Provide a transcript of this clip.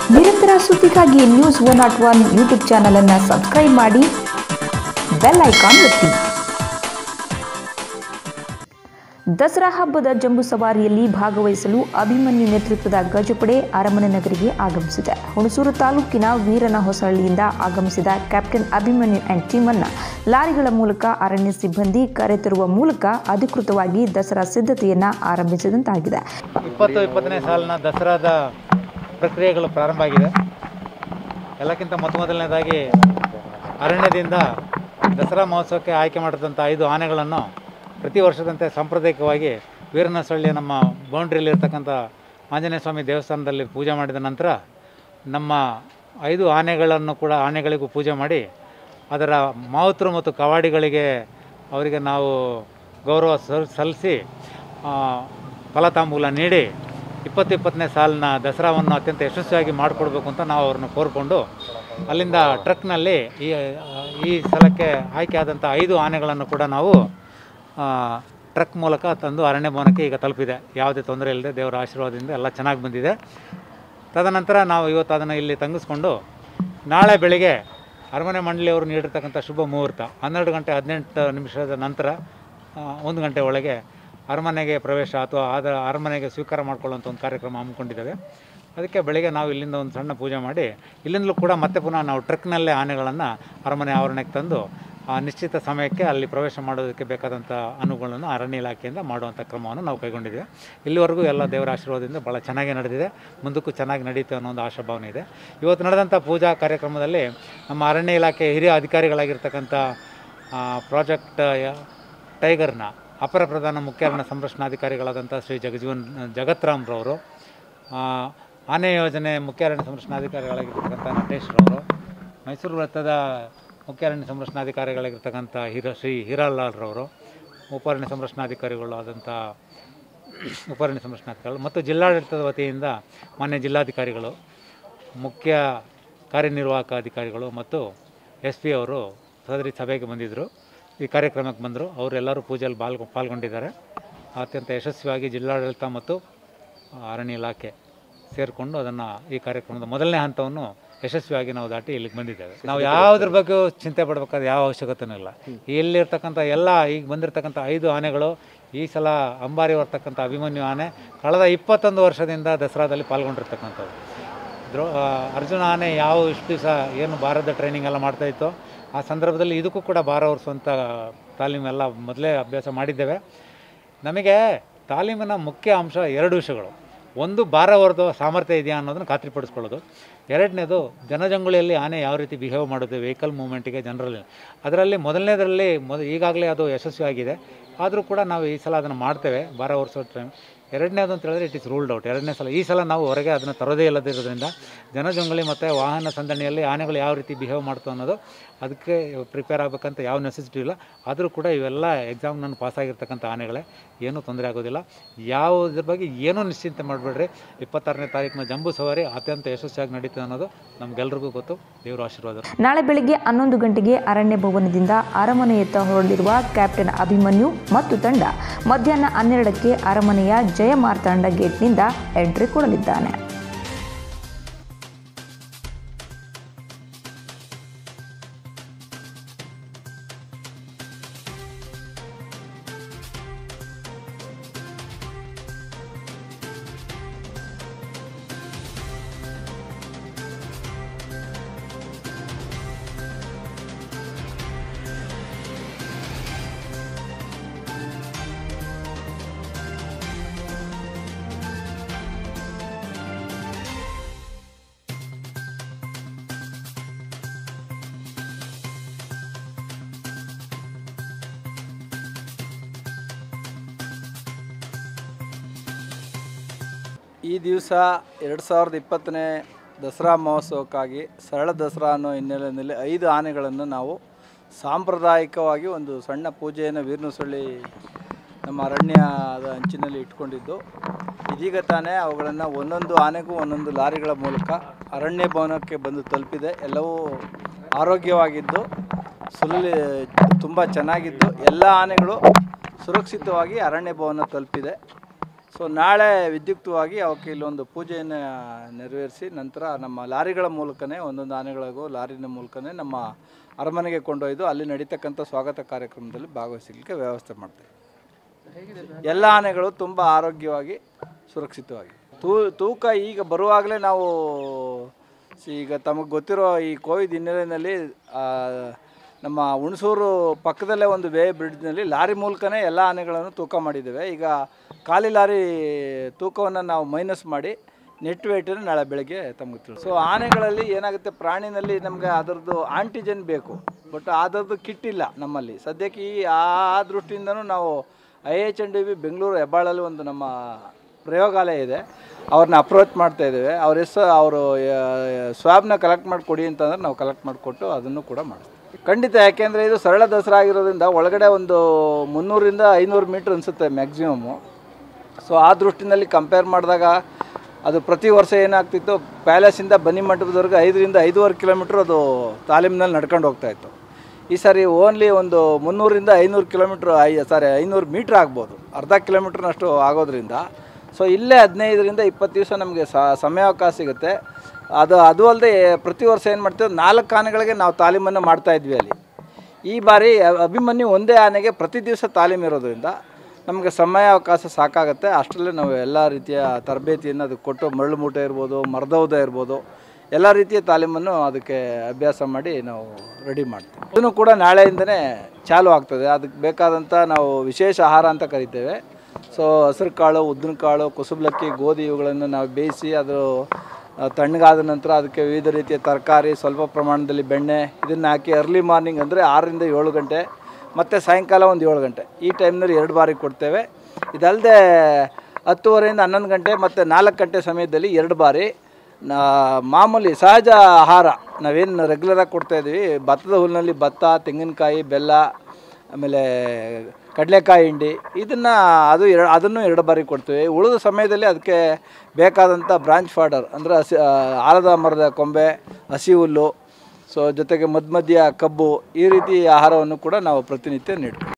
ನಿರಂತರ ಸುದ್ದಿಗಾಗಿ news one not one YouTube channel ಅನ್ನು ಸಬ್ಸ್ಕ್ರೈಬ್ ಮಾಡಿ ಬೆಲ್ ಐಕಾನ್ ಒತ್ತಿ ದಸರಾ ಹಬ್ಬದ ಜಂಬೂ ಸವಾರಿಯಲ್ಲಿ ಭಾಗವಹಿಸಲು ಅಭಿಮನ್ಯು ನೇತೃತ್ವದ ಗಜಪಡೆ ಅರಮನೆ ನಗರಿಗೆ ಆಗಮಿಸಿದೆ ಹುಣಸೂರು ತಾಲೂಕಿನ ವೀರನ ಹೊಸಹಳ್ಳಿಯಿಂದ ಆಗಮಿಸಿದ ಕ್ಯಾಪ್ಟನ್ ಅಭಿಮನ್ಯು ಅಂಡ್ ಟೀಮ್ ಅನ್ನ ಲಾರಿಗಳ ಮೂಲಕ ಅರಣ್ಯ ಸಿಬ್ಬಂದಿ ಕರೆತರುವ ಮೂಲಕ ಅಧಿಕೃತವಾಗಿ ದಸರಾ ಸಿದ್ಧತೆಯನ್ನ ಆರಂಭಿಸಿದಂತಾಗಿದೆ ಇಪ್ಪತ್ತು ಇಪ್ಪತ್ತನೇ ಸಾಲಿನ ದಸರಾದ ಪ್ರಕ್ರಿಯೆಗಳು ಪ್ರಾರಂಭ ಆಗಿದೆ ಎಲ್ಲಕ್ಕಿಂತ ಮೊತ್ತ ಮೊದಲನೇದಾಗಿ ಅರಣ್ಯದಿಂದ ದಸರಾ ಮಹೋತ್ಸವಕ್ಕೆ ಆಯ್ಕೆ ಮಾಡಿದಂಥ ಐದು ಆನೆಗಳನ್ನು ಪ್ರತಿ ವರ್ಷದಂತೆ ಸಾಂಪ್ರದಾಯಿಕವಾಗಿ ವೀರನಸಳ್ಳಿಯ ನಮ್ಮ ಬೌಂಡ್ರಿಯಲ್ಲಿ ಇರ್ತಕ್ಕಂಥ ಆಂಜನೇಯ ಸ್ವಾಮಿ ದೇವಸ್ಥಾನದಲ್ಲಿ ಪೂಜೆ ಮಾಡಿದ ನಂತರ ನಮ್ಮ ಐದು ಆನೆಗಳನ್ನು ಕೂಡ ಆನೆಗಳಿಗೂ ಪೂಜೆ ಮಾಡಿ ಅದರ ಮಾವುತರು ಮತ್ತು ಕವಾಡಿಗಳಿಗೆ ಅವರಿಗೆ ನಾವು ಗೌರವ ಸಲ್- ಸಲ್ಲಿಸಿ ಆ, ಫಲತಾಂಬೂಲ ನೀಡಿ ಇಪ್ಪತ್ತು ಇಪ್ಪತ್ತನೇ ಸಾಲಿನ ದಸರಾವನ್ನು ಅತ್ಯಂತ ಯಶಸ್ವಿಯಾಗಿ ಮಾಡಿಕೊಡ್ಬೇಕು ಅಂತ ನಾವು ಅವ್ರನ್ನ ಕೋರಿಕೊಂಡು ಅಲ್ಲಿಂದ ಟ್ರಕ್ನಲ್ಲಿ ಈ ಈ ಸ್ಥಳಕ್ಕೆ ಆಯ್ಕೆ ಆದಂಥ ಐದು ಆನೆಗಳನ್ನು ಕೂಡ ನಾವು ಆ, ಟ್ರಕ್ ಮೂಲಕ ತಂದು ಅರಣ್ಯ ಭವನಕ್ಕೆ ಈಗ ತಲುಪಿದೆ ಯಾವುದೇ ತೊಂದರೆ ಇಲ್ಲದೆ ದೇವರ ಆಶೀರ್ವಾದದಿಂದ ಎಲ್ಲ ಚೆನ್ನಾಗಿ ಬಂದಿದೆ ತದನಂತರ ನಾವು ಇವತ್ತು ಅದನ್ನು ಇಲ್ಲಿ ತಂಗಿಸ್ಕೊಂಡು ನಾಳೆ ಬೆಳಿಗ್ಗೆ ಅರಮನೆ ಮಂಡಳಿಯವರು ನೀಡಿರ್ತಕ್ಕಂಥ ಶುಭ ಮುಹೂರ್ತ ಹನ್ನೆರಡು ಗಂಟೆ ಹದಿನೆಂಟು ನಿಮಿಷದ ನಂತರ ಆ, ಒಂದು ಗಂಟೆ ಒಳಗೆ ಅರಮನೆಗೆ ಪ್ರವೇಶ ಅಥವಾ ಆದ ಅರಮನೆಗೆ ಸ್ವೀಕಾರ ಮಾಡ್ಕೊಳ್ಳುವಂಥ ಒಂದು ಕಾರ್ಯಕ್ರಮ ಹಮ್ಮಿಕೊಂಡಿದ್ದೇವೆ ಅದಕ್ಕೆ ಬೆಳಿಗ್ಗೆ ನಾವು ಇಲ್ಲಿಂದ ಒಂದು ಸಣ್ಣ ಪೂಜೆ ಮಾಡಿ ಇಲ್ಲಿಂದಲೂ ಕೂಡ ಮತ್ತೆ ಪುನಃ ನಾವು ಟ್ರಕ್ನಲ್ಲೇ ಆನೆಗಳನ್ನು ಅರಮನೆ ಆವರಣಕ್ಕೆ ತಂದು ಆ ನಿಶ್ಚಿತ ಸಮಯಕ್ಕೆ ಅಲ್ಲಿ ಪ್ರವೇಶ ಮಾಡೋದಕ್ಕೆ ಬೇಕಾದಂಥ ಅನುಗಳನ್ನು ಅರಣ್ಯ ಇಲಾಖೆಯಿಂದ ಮಾಡುವಂಥ ಕ್ರಮವನ್ನು ನಾವು ಕೈಗೊಂಡಿದ್ದೇವೆ ಇಲ್ಲಿವರೆಗೂ ಎಲ್ಲ ದೇವರ ಆಶೀರ್ವಾದದಿಂದ ಭಾಳ ಚೆನ್ನಾಗಿ ನಡೆದಿದೆ ಮುಂದಕ್ಕೂ ಚೆನ್ನಾಗಿ ನಡೀತೆ ಅನ್ನೋ ಒಂದು ಆಶಾಭಾವನೆ ಇದೆ ಇವತ್ತು ನಡೆದಂಥ ಪೂಜಾ ಕಾರ್ಯಕ್ರಮದಲ್ಲಿ ನಮ್ಮ ಅರಣ್ಯ ಇಲಾಖೆ ಹಿರಿಯ ಅಧಿಕಾರಿಗಳಾಗಿರ್ತಕ್ಕಂಥ ಆ, ಪ್ರಾಜೆಕ್ಟ್ ಯ- ಟೈಗರ್ನ ಅಪರ ಪ್ರಧಾನ ಮುಖ್ಯ ಅರಣ್ಯ ಸಂರಕ್ಷಣಾಧಿಕಾರಿಗಳಾದಂಥ ಶ್ರೀ ಜಗಜೀವನ್ ಜಗತ್ರಾಮ್ರವರು ಆ, ಆನೆ ಯೋಜನೆ ಮುಖ್ಯ ಅರಣ್ಯ ಸಂರಕ್ಷಣಾಧಿಕಾರಿಗಳಾಗಿರ್ತಕ್ಕಂಥ ನಟೇಶ್ರವರು ಮೈಸೂರು ವೃತ್ತದ ಮುಖ್ಯ ಅರಣ್ಯ ಸಂರಕ್ಷಣಾಧಿಕಾರಿಗಳಾಗಿರ್ತಕ್ಕಂಥ ಹೀರ ಶ್ರೀ ಹೀರಾಲಾಲ್ರವರು ಉಪಾರಣ್ಯ ಸಂರಕ್ಷಣಾಧಿಕಾರಿಗಳು ಆದಂಥ ಉಪಾರಣ್ಯ ಸಂರಕ್ಷಣಾಧಿಕಾರಿಗಳು ಮತ್ತು ಜಿಲ್ಲಾಡಳಿತದ ವತಿಯಿಂದ ಮಾನ್ಯ ಜಿಲ್ಲಾಧಿಕಾರಿಗಳು ಮುಖ್ಯ ಕಾರ್ಯನಿರ್ವಾಹಕ ಅಧಿಕಾರಿಗಳು ಮತ್ತು ಎಸ್ ಪಿ ಅವರು ಸದರಿ ಸಭೆಗೆ ಬಂದಿದ್ದರು ಈ ಕಾರ್ಯಕ್ರಮಕ್ಕೆ ಬಂದರು ಅವರೆಲ್ಲರೂ ಪೂಜೆಯಲ್ಲಿ ಪಾಲ್ಗೊ ಪಾಲ್ಗೊಂಡಿದ್ದಾರೆ ಅತ್ಯಂತ ಯಶಸ್ವಿಯಾಗಿ ಜಿಲ್ಲಾಡಳಿತ ಮತ್ತು ಆ, ಅರಣ್ಯ ಇಲಾಖೆ ಸೇರಿಕೊಂಡು ಅದನ್ನು ಈ ಕಾರ್ಯಕ್ರಮದ ಮೊದಲನೇ ಹಂತವನ್ನು ಯಶಸ್ವಿಯಾಗಿ ನಾವು ದಾಟಿ ಇಲ್ಲಿಗೆ ಬಂದಿದ್ದೇವೆ ನಾವು ಯಾವುದ್ರ ಬಗ್ಗೆ ಚಿಂತೆ ಪಡಬೇಕಾದ ಯಾವ ಅವಶ್ಯಕತೆನೂ ಇಲ್ಲ ಇಲ್ಲಿರ್ತಕ್ಕಂಥ ಎಲ್ಲ ಈಗ ಬಂದಿರತಕ್ಕಂಥ ಐದು ಆನೆಗಳು ಈ ಸಲ ಅಂಬಾರಿ ಬರ್ತಕ್ಕಂಥ ಅಭಿಮನ್ಯು ಆನೆ ಕಳೆದ ಇಪ್ಪತ್ತೊಂದು ವರ್ಷದಿಂದ ದಸರಾದಲ್ಲಿ ಪಾಲ್ಗೊಂಡಿರ್ತಕ್ಕಂಥದ್ದು ದ್ರೋ ಆ, ಅರ್ಜುನ ಆನೆ ಯಾವ ಇಷ್ಟು ದಿವಸ ಏನು ಭಾರತದ ಟ್ರೈನಿಂಗ್ ಎಲ್ಲ ಮಾಡ್ತಾ ಇತ್ತು ಆ ಸಂದರ್ಭದಲ್ಲಿ ಇದಕ್ಕೂ ಕೂಡ ಭಾರ ಹೊರಿಸುವಂಥ ತಾಲೀಮೆಲ್ಲ ಮೊದಲೇ ಅಭ್ಯಾಸ ಮಾಡಿದ್ದೇವೆ ನಮಗೆ ತಾಲೀಮಿನ ಮುಖ್ಯ ಅಂಶ ಎರಡು ವಿಷಯಗಳು ಒಂದು ಭಾರ ಹೊರದು ಸಾಮರ್ಥ್ಯ ಇದೆಯಾ ಅನ್ನೋದನ್ನು ಖಾತ್ರಿಪಡಿಸ್ಕೊಳ್ಳೋದು ಎರಡನೇದು ಜನಜಂಗುಳಿಯಲ್ಲಿ ಆನೆ ಯಾವ ರೀತಿ ಬಿಹೇವ್ ಮಾಡೋದು ವೆಹಿಕಲ್ ಮೂವ್ಮೆಂಟಿಗೆ ಜನರಲ್ಲಿ ಅದರಲ್ಲಿ ಮೊದಲನೇದರಲ್ಲಿ ಮೊದ ಈಗಾಗಲೇ ಅದು ಯಶಸ್ವಿಯಾಗಿದೆ ಆದರೂ ಕೂಡ ನಾವು ಈ ಸಲ ಅದನ್ನು ಮಾಡ್ತೇವೆ ಭಾರ ಹೊರಿಸೋ ಟೈಮ್ ಎರಡನೇದು ಅಂತ ಹೇಳಿದ್ರೆ ಇಟ್ ಇಸ್ ರೂಲ್ಡ್ ಔಟ್ ಎರಡನೇ ಸಲ ಈ ಸಲ ನಾವು ಹೊರಗೆ ಅದನ್ನು ತರೋದೇ ಇಲ್ಲದಿರೋದ್ರಿಂದ ಜನಜಂಗುಳಿ ಮತ್ತು ವಾಹನ ಸಂದಣಿಯಲ್ಲಿ ಆನೆಗಳು ಯಾವ ರೀತಿ ಬಿಹೇವ್ ಮಾಡ್ತು ಅನ್ನೋದು ಅದಕ್ಕೆ ಪ್ರಿಪೇರ್ ಆಗಬೇಕಂತ ಯಾವ ನೆಸೆಸಿಟಿ ಇಲ್ಲ ಆದರೂ ಕೂಡ ಇವೆಲ್ಲ ಎಕ್ಸಾಮ್ ನಾನು ಪಾಸ್ ಆಗಿರ್ತಕ್ಕಂಥ ಆನೆಗಳೇ ಏನೂ ತೊಂದರೆ ಆಗೋದಿಲ್ಲ ಯಾವುದ್ರ ಬಗ್ಗೆ ಏನೂ ನಿಶ್ಚಿಂತೆ ಮಾಡಬೇಡ್ರಿ ಇಪ್ಪತ್ತಾರನೇ ತಾರೀಕಿನ ಜಂಬೂ ಸವಾರಿ ಅತ್ಯಂತ ಯಶಸ್ವಿಯಾಗಿ ನಡೀತದೆ ಅನ್ನೋದು ನಮಗೆಲ್ರಿಗೂ ಗೊತ್ತು ದೇವರ ಆಶೀರ್ವಾದ ನಾಳೆ ಬೆಳಿಗ್ಗೆ ಹನ್ನೊಂದು ಗಂಟೆಗೆ ಅರಣ್ಯ ಭವನದಿಂದ ಅರಮನೆಯತ್ತ ಹೊರಳಿರುವ ಕ್ಯಾಪ್ಟನ್ ಅಭಿಮನ್ಯು ಮತ್ತು ತಂಡ ಮಧ್ಯಾಹ್ನ ಹನ್ನೆರಡಕ್ಕೆ ಅರಮನೆಯ ಜಯಮಾರ್ತಾಂಡ ಗೇಟ್ನಿಂದ ಎಂಟ್ರಿ ಕೊಡಲಿದ್ದಾನೆ ಈ ದಿವಸ ಎರಡು ಸಾವಿರದ ಇಪ್ಪತ್ತನೇ ದಸರಾ ಮಹೋತ್ಸವಕ್ಕಾಗಿ ಸರಳ ದಸರಾ ಅನ್ನೋ ಹಿನ್ನೆಲೆಯಲ್ಲಿ ಐದು ಆನೆಗಳನ್ನು ನಾವು ಸಾಂಪ್ರದಾಯಿಕವಾಗಿ ಒಂದು ಸಣ್ಣ ಪೂಜೆಯನ್ನು ವೀರನಸಳ್ಳಿ ನಮ್ಮ ಅರಣ್ಯದ ಅಂಚಿನಲ್ಲಿ ಇಟ್ಕೊಂಡಿದ್ದು ಇದೀಗ ತಾನೇ ಅವುಗಳನ್ನು ಒಂದೊಂದು ಆನೆಗೂ ಒಂದೊಂದು ಲಾರಿಗಳ ಮೂಲಕ ಅರಣ್ಯ ಭವನಕ್ಕೆ ಬಂದು ತಲುಪಿದೆ ಎಲ್ಲವೂ ಆರೋಗ್ಯವಾಗಿದ್ದು ಸುಲ್ಲಿ ತುಂಬ ಚೆನ್ನಾಗಿದ್ದು ಎಲ್ಲ ಆನೆಗಳು ಸುರಕ್ಷಿತವಾಗಿ ಅರಣ್ಯ ಭವನ ತಲುಪಿದೆ ಸೊ ನಾಳೆ ವಿದ್ಯುಕ್ತವಾಗಿ ಅವಕ್ಕೆ ಇಲ್ಲೊಂದು ಪೂಜೆಯನ್ನು ನೆರವೇರಿಸಿ ನಂತರ ನಮ್ಮ ಲಾರಿಗಳ ಮೂಲಕನೇ ಒಂದೊಂದು ಆನೆಗಳಿಗೂ ಲಾರಿನ ಮೂಲಕನೇ ನಮ್ಮ ಅರಮನೆಗೆ ಕೊಂಡೊಯ್ದು ಅಲ್ಲಿ ನಡೀತಕ್ಕಂಥ ಸ್ವಾಗತ ಕಾರ್ಯಕ್ರಮದಲ್ಲಿ ಭಾಗವಹಿಸಲಿಕ್ಕೆ ವ್ಯವಸ್ಥೆ ಮಾಡ್ತೇವೆ ಎಲ್ಲ ಆನೆಗಳು ತುಂಬ ಆರೋಗ್ಯವಾಗಿ ಸುರಕ್ಷಿತವಾಗಿ ತೂ ತೂಕ ಈಗ ಬರುವಾಗಲೇ ನಾವು ಈಗ ತಮಗೆ ಗೊತ್ತಿರೋ ಈ ಕೋವಿಡ್ ಹಿನ್ನೆಲೆಯಲ್ಲಿ ಆ, ನಮ್ಮ ಹುಣಸೂರು ಪಕ್ಕದಲ್ಲೇ ಒಂದು ವೇ ಬ್ರಿಡ್ಜ್ನಲ್ಲಿ ಲಾರಿ ಮೂಲಕನೇ ಎಲ್ಲ ಆನೆಗಳನ್ನು ತೂಕ ಮಾಡಿದ್ದೇವೆ ಈಗ ಖಾಲಿ ಲಾರಿ ತೂಕವನ್ನು ನಾವು ಮೈನಸ್ ಮಾಡಿ ನೆಟ್ ವೇಟನ್ನು ನಾಳೆ ಬೆಳಗ್ಗೆ ತಮಗೆ ತಿಳಿಸಿ ಸೊ ಆನೆಗಳಲ್ಲಿ ಏನಾಗುತ್ತೆ ಪ್ರಾಣಿನಲ್ಲಿ ನಮಗೆ ಅದರದ್ದು ಆಂಟಿಜನ್ ಬೇಕು ಬಟ್ ಅದರದ್ದು ಕಿಟ್ ಇಲ್ಲ ನಮ್ಮಲ್ಲಿ ಸದ್ಯಕ್ಕೆ ಈ ಆ ಆ ದೃಷ್ಟಿಯಿಂದನೂ ನಾವು I H N D B Bengaluru ಹೆಬ್ಬಾಳಲ್ಲಿ ಒಂದು ನಮ್ಮ ಪ್ರಯೋಗಾಲಯ ಇದೆ ಅವ್ರನ್ನ ಅಪ್ರೋಚ್ ಮಾಡ್ತಾ ಇದ್ದೇವೆ ಅವ್ರ ಹೆಸರು ಅವರು ಸ್ವಾಬ್ನ ಕಲೆಕ್ಟ್ ಮಾಡಿ ಕೊಡಿ ಅಂತಂದ್ರೆ ನಾವು ಕಲೆಕ್ಟ್ ಮಾಡಿಕೊಟ್ಟು ಅದನ್ನು ಕೂಡ ಮಾಡಿಸ್ತೀವಿ ಖಂಡಿತ ಯಾಕೆಂದರೆ ಇದು ಸರಳ ದಸರಾ ಆಗಿರೋದ್ರಿಂದ ಒಳಗಡೆ ಒಂದು ಮುನ್ನೂರಿಂದ ಐನೂರು ಮೀಟ್ರ್ ಅನಿಸುತ್ತೆ ಮ್ಯಾಕ್ಸಿಮಮ್ಮು ಸೊ ಆ ದೃಷ್ಟಿನಲ್ಲಿ ಕಂಪೇರ್ ಮಾಡಿದಾಗ ಅದು ಪ್ರತಿ ವರ್ಷ ಏನಾಗ್ತಿತ್ತು ಪ್ಯಾಲೇಸಿಂದ ಬನ್ನಿ ಮಂಟಪದವರೆಗೂ ಐದರಿಂದ ಐದೂವರೆ ಕಿಲೋಮೀಟ್ರ್ ಅದು ತಾಲೀಮಿನಲ್ಲಿ ನಡ್ಕೊಂಡು ಹೋಗ್ತಾ ಇತ್ತು ಈ ಸಾರಿ ಓನ್ಲಿ ಒಂದು ಮುನ್ನೂರಿಂದ ಐನೂರು ಕಿಲೋಮೀಟ್ರ್ ಐ ಸಾರಿ ಐನೂರು ಮೀಟ್ರ್ ಆಗ್ಬೋದು ಅರ್ಧ ಕಿಲೋಮೀಟ್ರ್ನಷ್ಟು ಆಗೋದ್ರಿಂದ ಸೊ ಇಲ್ಲೇ ಹದಿನೈದರಿಂದ ಇಪ್ಪತ್ತು ದಿವಸ ನಮಗೆ ಸಮಯಾವಕಾಶ ಸಿಗುತ್ತೆ ಅದು ಅದು ಅಲ್ಲದೆ ಪ್ರತಿ ವರ್ಷ ಏನು ಮಾಡ್ತೀವಿ ನಾಲ್ಕು ಆನೆಗಳಿಗೆ ನಾವು ತಾಲೀಮನ್ನು ಮಾಡ್ತಾ ಇದ್ವಿ ಅಲ್ಲಿ ಈ ಬಾರಿ ಅ- ಅಭಿಮನ್ಯು ಒಂದೇ ಆನೆಗೆ ಪ್ರತಿ ದಿವಸ ತಾಲೀಮ್ ಇರೋದ್ರಿಂದ ನಮಗೆ ಸಮಯಾವಕಾಶ ಸಾಕಾಗುತ್ತೆ ಅಷ್ಟರಲ್ಲೇ ನಾವು ಎಲ್ಲ ರೀತಿಯ ತರಬೇತಿಯನ್ನು ಅದಕ್ಕೆ ಕೊಟ್ಟು ಮರಳು ಮೂಟೆ ಇರ್ಬೋದು ಮರದೌದ ಇರ್ಬೋದು ಎಲ್ಲ ರೀತಿಯ ತಾಲೀಮನ್ನು ಅದಕ್ಕೆ ಅಭ್ಯಾಸ ಮಾಡಿ ನಾವು ರೆಡಿ ಮಾಡ್ತೀವಿ ಇದನ್ನು ಕೂಡ ನಾಳೆಯಿಂದನೇ ಚಾಲು ಆಗ್ತದೆ ಅದಕ್ಕೆ ಬೇಕಾದಂಥ ನಾವು ವಿಶೇಷ ಆಹಾರ ಅಂತ ಕರಿತೇವೆ ಸೊ ಹಸಿರು ಕಾಳು ಉದ್ದಿನ ಕಾಳು ಕುಸುಬ್ಲಕ್ಕಿ ಗೋಧಿ ಇವುಗಳನ್ನು ನಾವು ಬೇಯಿಸಿ ಅದು ಆ, ತಣ್ಣಗಾದ ನಂತರ ಅದಕ್ಕೆ ವಿವಿಧ ರೀತಿಯ ತರಕಾರಿ ಸ್ವಲ್ಪ ಪ್ರಮಾಣದಲ್ಲಿ ಬೆಣ್ಣೆ ಇದನ್ನು ಹಾಕಿ ಅರ್ಲಿ ಮಾರ್ನಿಂಗ್ ಅಂದರೆ ಆರರಿಂದ ಏಳು ಗಂಟೆ ಮತ್ತು ಸಾಯಂಕಾಲ ಒಂದು ಏಳು ಗಂಟೆ ಈ ಟೈಮ್ನಲ್ಲಿ ಎರಡು ಬಾರಿ ಕೊಡ್ತೇವೆ ಇದಲ್ಲದೆ ಹತ್ತುವರೆಯಿಂದ ಹನ್ನೊಂದು ಗಂಟೆ ಮತ್ತು ನಾಲ್ಕು ಗಂಟೆ ಸಮಯದಲ್ಲಿ ಎರಡು ಬಾರಿ ನಾ ಮಾಮೂಲಿ ಸಹಜ ಆಹಾರ ನಾವೇನು ರೆಗ್ಯುಲರಾಗಿ ಕೊಡ್ತಾಯಿದ್ವಿ ಭತ್ತದ ಹುಲ್ಲಿನಲ್ಲಿ ಭತ್ತ ತೆಂಗಿನಕಾಯಿ ಬೆಲ್ಲ ಆಮೇಲೆ ಕಡಲೆಕಾಯಿ ಹಿಂಡಿ ಇದನ್ನು ಅದು ಎರ ಅದನ್ನು ಎರಡು ಬಾರಿ ಕೊಡ್ತೀವಿ ಉಳಿದ ಸಮಯದಲ್ಲಿ ಅದಕ್ಕೆ ಬೇಕಾದಂಥ ಬ್ರಾಂಚ್ ಫಾಡರ್ ಅಂದರೆ ಹಸಿ ಆ, ಆಲದ ಮರದ ಕೊಂಬೆ ಹಸಿ ಹುಲ್ಲು ಸೊ ಜೊತೆಗೆ ಮಧ್ಯ ಮಧ್ಯ ಕಬ್ಬು ಈ ರೀತಿ ಆಹಾರವನ್ನು ಕೂಡ ನಾವು ಪ್ರತಿನಿತ್ಯ ನೀಡ್ತೀವಿ